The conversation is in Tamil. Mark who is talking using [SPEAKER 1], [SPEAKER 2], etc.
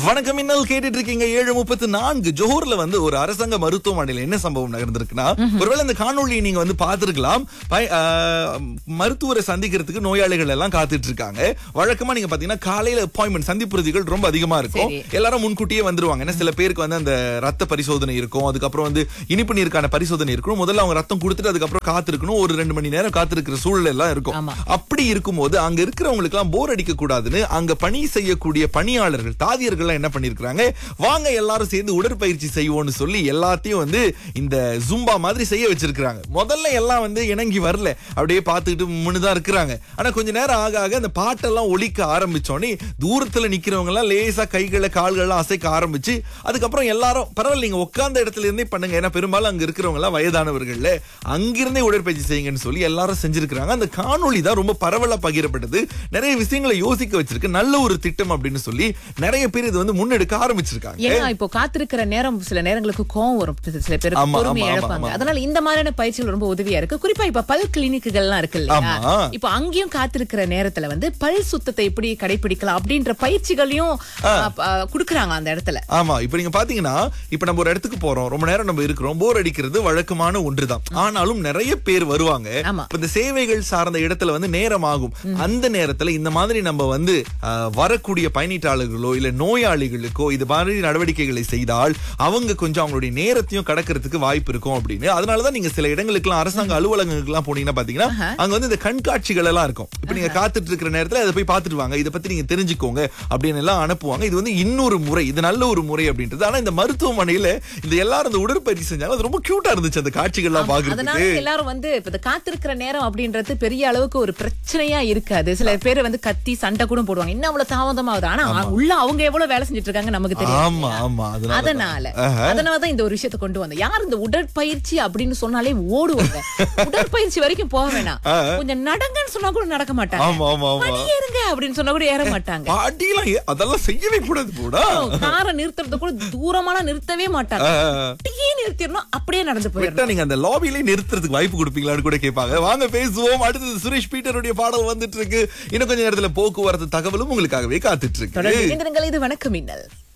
[SPEAKER 1] வணக்கம் இன்னல் கேட்டுட்டு இருக்கீங்க ஏழு முப்பத்து நான்கு ஜோஹர்ல வந்து ஒரு அரசாங்க மருத்துவமனையில என்ன சம்பவம் நடந்திருக்குன்னா ஒருவேளை இந்த காணொளியை நீங்க வந்து பார்த்திருக்கலாம் பய- ஆ, மருத்துவரை சந்திக்கிறதுக்கு நோயாளிகள் எல்லாம் காத்துட்டு இருக்காங்க வழக்கமா நீங்க பாத்தீங்கன்னா காலையில அப்பாயின்மெண்ட் சந்திப்புறுதிகள் ரொம்ப அதிகமா இருக்கும்
[SPEAKER 2] சரி.
[SPEAKER 1] எல்லாரும் முன்கூட்டியே வந்துருவாங்க ஏன்னா சில பேருக்கு வந்து அந்த ரத்த பரிசோதனை இருக்கும் அதுக்கப்புறம் வந்து இனிப்பு நீருக்கான பரிசோதனை இருக்கும் முதல்ல அவங்க ரத்தம் கொடுத்துட்டு அதுக்கப்புறம் காத்திருக்கணும் ஒரு ரெண்டு மணி நேரம் காத்திருக்கிற சூழல் எல்லாம் இருக்கும்
[SPEAKER 2] ஆமா.
[SPEAKER 1] அப்படி இருக்கும்போது அங்க இருக்கிறவங்களுக்கு எல்லாம் போர் அடிக்க கூடாதுன்னு அங்க பணி செய்யக்கூடிய பணியாளர்கள் தாதியர்கள் எல்லாம் என்ன பண்ணிருக்காங்க வாங்க எல்லாரும் சேர்ந்து உடற்பயிற்சி செய்வோம்னு சொல்லி எல்லாத்தையும் வந்து இந்த ஜும்பா மாதிரி செய்ய வச்சிருக்காங்க முதல்ல எல்லாம் வந்து இணங்கி வரல அப்படியே பார்த்துக்கிட்டு முன்னுதான் இருக்கிறாங்க ஆனா கொஞ்ச நேரம் ஆக ஆக அந்த பாட்டெல்லாம் ஒலிக்க ஆரம்பிச்சோன்னே தூரத்துல நிக்கிறவங்க எல்லாம் லேசா கைகளை கால்கள்லாம் அசைக்க ஆரம்பிச்சு அதுக்கப்புறம் எல்லாரும் பரவாயில்ல நீங்க உட்கார்ந்த இடத்துல இருந்தே பண்ணுங்க ஏன்னா பெரும்பாலும் அங்க இருக்கிறவங்க எல்லாம் வயதானவர்கள்ல அங்கிருந்தே உடற்பயிற்சி செய்யுங்கன்னு சொல்லி எல்லாரும் செஞ்சிருக்கிறாங்க அந்த காணொளி தான் ரொம்ப பரவலா பகிரப்பட்டது நிறைய விஷயங்களை யோசிக்க வச்சிருக்கு நல்ல ஒரு திட்டம் அப்படின்னு சொல்லி நிறைய பேர் இது வந்து முன்னெடுக்க ஆரம்பிச்சிருக்காங்க
[SPEAKER 2] ஏன்னா இப்போ காத்திருக்கிற நேரம் சில நேரங்களுக்கு கோவம் வரும் சில பேருக்கு
[SPEAKER 1] ஆமா,
[SPEAKER 2] பொறுமை
[SPEAKER 1] ஆமா,
[SPEAKER 2] இழப்பாங்க
[SPEAKER 1] ஆமா.
[SPEAKER 2] அதனால இந்த மாதிரியான பயிற்சிகள் ரொம்ப உதவியா இருக்கு குறிப்பா இப்ப பல் கிளினிக்குகள்லாம் இருக்கு இல்லையா
[SPEAKER 1] ஆமா.
[SPEAKER 2] இப்போ அங்கேயும் காத்திருக்கிற நேரத்துல வந்து பல் சுத்தத்தை எப்படி கடைபிடிக்கலாம் அப்படின்ற பயிற்சிகளையும் ஆ, ஆ, குடுக்குறாங்க அந்த இடத்துல
[SPEAKER 1] ஆமா இப்ப நீங்க பாத்தீங்கன்னா இப்ப நம்ம ஒரு இடத்துக்கு போறோம் ரொம்ப நேரம் நம்ம இருக்கிறோம் போர் அடிக்கிறது வழக்கமான ஒன்றுதான் ஆனாலும் நிறைய பேர் வருவாங்க
[SPEAKER 2] ஆமா.
[SPEAKER 1] இப்ப இந்த சேவைகள் சார்ந்த இடத்துல வந்து நேரம் ஆகும் அந்த நேரத்துல இந்த மாதிரி நம்ம வந்து ஆஹ், வரக்கூடிய பயணிட்டாளர்களோ இல்ல நோயாளிகளுக்கோ இது மாதிரி நடவடிக்கைகளை செய்தால் அவங்க கொஞ்சம் அவங்களுடைய நேரத்தையும் கடக்கிறதுக்கு வாய்ப்பு இருக்கும் அப்படின்னு அதனாலதான் நீங்க சில இடங்களுக்குலாம் அரசாங்க அலுவலகங்களுக்கு எல்லாம் போனீங்கன்னா பாத்தீங்கன்னா அங்க வந்து இந்த கண்காட்சிகள் எல்லாம் இருக்கும் இப்ப நீங்க காத்துட்டு இருக்கிற நேரத்துல அதை போய் பார்த்துட்டு வாங்க இதை பத்தி நீங்க தெரிஞ்சுக்கோங்க அப்படின்னு எல்லாம் அனுப்புவாங்க இது வந்து இன்னொரு முறை இது நல்ல ஒரு முறை அப்படின்றது ஆனா இந்த மருத்துவமனையில இந்த எல்லாரும் இந்த உடற்பயிற்சி செஞ்சாங்க அது ரொம்ப கியூட்டா இருந்துச்சு அந்த காட்சிகள்லாம்
[SPEAKER 2] அதனால
[SPEAKER 1] பாக்குறதுக்கு
[SPEAKER 2] எல்லாரும் வந்து இப்ப இந்த காத்திருக்கிற நேரம் அப்படின்றது பெரிய அளவுக்கு ஒரு பிரச்சனையா இருக்காது சில பேர் வந்து கத்தி சண்டை கூட போடுவாங்க இன்னும் அவ்வளவு தாமதமாகுது ஆனா உள்ள அவங்க எவ்வளவு வேலை செஞ்சுட்டு இருக்காங்க நமக்கு தெரியும்
[SPEAKER 1] ஆமா ஆமா அதனால
[SPEAKER 2] அதனால அதனாலதான் இந்த ஒரு விஷயத்தை கொண்டு வந்தோம் யார் இந்த உடற்பயிற்சி அப்படின்னு சொன்னாலே ஓடுவாங்க உடற்பயிற்சி வரைக்கும் போக வேணாம் கொஞ்சம் நடங்கன்னு சொன்னா கூட நடக்க மாட்டாங்க
[SPEAKER 1] ஆமா ஆமா ஆமா
[SPEAKER 2] படி ஏறுங்க அப்படின்னு சொன்னா கூட ஏற மாட்டாங்க
[SPEAKER 1] பாட்டிலாம் ஏ- அதெல்லாம் செய்யவே கூடாது போடா
[SPEAKER 2] காரை நிறுத்துறது கூட தூரமான நிறுத்தவே மாட்டாங்க
[SPEAKER 1] ஆஹ்.
[SPEAKER 2] அப்படியே நிறுத்திடணும் அப்படியே நடந்து போயிடணும்
[SPEAKER 1] விட்டா நீங்க அந்த லாபிலே நிறுத்துறதுக்கு வாய்ப்பு கொடுப்பீங்களான்னு கூட கேட்பாங்க வாங்க பேசுவோம் அடுத்தது சுரேஷ் பீட்டருடைய பாடல் வந்துட்டு இருக்கு இன்னும் கொஞ்ச நேரத்துல போக்குவரத்து தகவலும் உங்களுக்காகவே காத்துட்டு இருக்கு
[SPEAKER 2] தொடர்ந்து இணைந்திருங்கள். இது வணக்கம் மின்னல்